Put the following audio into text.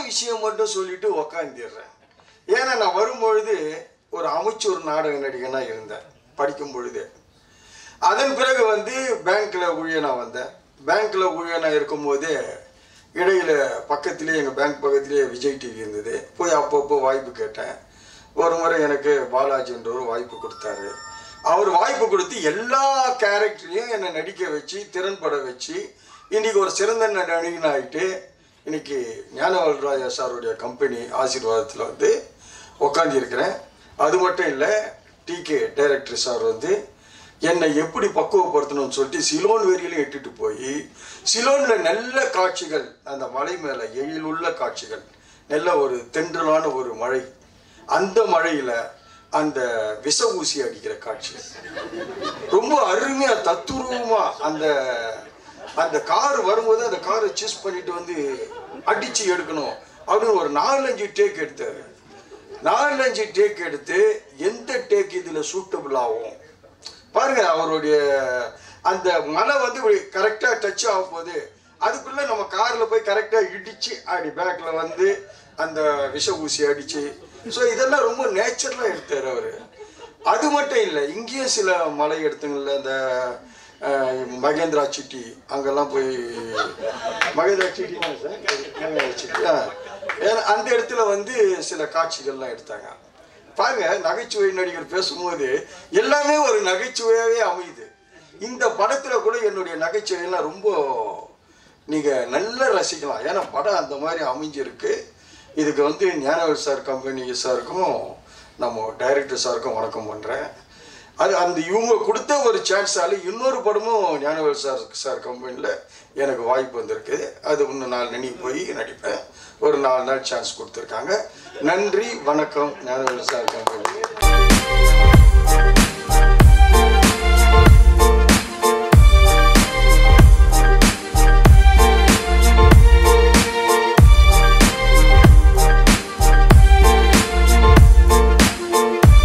விஷயம் மட்டும் சொல்லிட்டு உக்காந்துடுறேன் ஏன்னா நான் வரும்பொழுது ஒரு அமைச்சூர் நாடக நடிகனாக இருந்தேன் படிக்கும் பொழுது அதன் பிறகு வந்து பேங்க்ல ஊழியனா வந்தேன் பேங்க்ல ஊழியனா இருக்கும்போதே இடையில பக்கத்திலே எங்கள் பேங்க் பக்கத்திலே விஜய் டிவி இருந்தது போய் அப்பப்போ வாய்ப்பு கேட்டேன் ஒரு முறை எனக்கு பாலாஜின்றவர் வாய்ப்பு கொடுத்தாரு அவர் வாய்ப்பு கொடுத்து எல்லா கேரக்டரையும் என்னை நடிக்க வச்சு திறன்பட வச்சு இன்னைக்கு ஒரு சிறந்த நடிகன் ஆகிட்டு இன்னைக்கு ஞானவல்ராஜா சாருடைய கம்பெனி ஆசீர்வாதத்தில் வந்து உக்காந்துருக்கிறேன் அது மட்டும் இல்லை டிகே டைரக்டர் சார் வந்து என்னை எப்படி பக்குவப்படுத்தணும்னு சொல்லிட்டு சிலோன் வெறியிலும் இட்டுட்டு போய் சிலோனில் நல்ல காட்சிகள் அந்த மலை மேலே எழிலுள்ள காட்சிகள் நல்ல ஒரு தென்றலான ஒரு மழை அந்த மழையில் அந்த விஷ ஊசி அடிக்கிற காட்சி ரொம்ப அருமையாக தத்துரூபமாக அந்த அந்த கார் வரும்போது அந்த காரை சூஸ் பண்ணிட்டு வந்து அடிச்சு எடுக்கணும் அப்படின்னு ஒரு நாலஞ்சு டேக் எடுத்தாரு நாலஞ்சு டேக் எடுத்து எந்த டேக் இதில் சூட்டபிள் ஆகும் பாருங்க அவருடைய அந்த மலை வந்து கரெக்டாக டச் ஆகும் போது அதுக்குள்ள நம்ம காரில் போய் கரெக்டாக இடிச்சு அப்படி பேக்ல வந்து அந்த விஷ ஊசி அடிச்சு ஸோ இதெல்லாம் ரொம்ப நேச்சுரலாக எடுத்தார் அவர் அது மட்டும் இல்லை இங்கேயும் சில மலை எடுத்துங்கள்ல இந்த அஹ், மகேந்திரா சிட்டி அங்கெல்லாம் போய் மகேந்திரா சிட்டி தானே சார் மகேந்திரா சிட்டி ஆ. ஏன்னா அந்த இடத்துல வந்து சில காட்சிகள்லாம் எடுத்தாங்க பாருங்க நகைச்சுவை நடிகர் பேசும்போது எல்லாமே ஒரு நகைச்சுவையாவே அமையுது இந்த படத்துல கூட என்னுடைய நகைச்சுவையெல்லாம் ரொம்ப நீங்க நல்லா ரசிக்கலாம் ஏன்னா படம் அந்த மாதிரி அமைஞ்சிருக்கு இதுக்கு வந்து ஞானவேல் சார் கம்பெனி சாருக்கும் நம்ம டைரக்டர் சாருக்கும் வணக்கம் பண்றேன் அது அந்த இவங்க கொடுத்த ஒரு சான்ஸால இன்னொரு படமும் ஞானவேல் சார் சார் கம்பெனியில் எனக்கு வாய்ப்பு வந்திருக்கு அது இன்னும் நாலு நினைவு போய் நடிப்பேன் ஒரு நாலு நாள் சான்ஸ் கொடுத்துருக்காங்க நன்றி வணக்கம் ஞானவேல் சார் கம்பெனி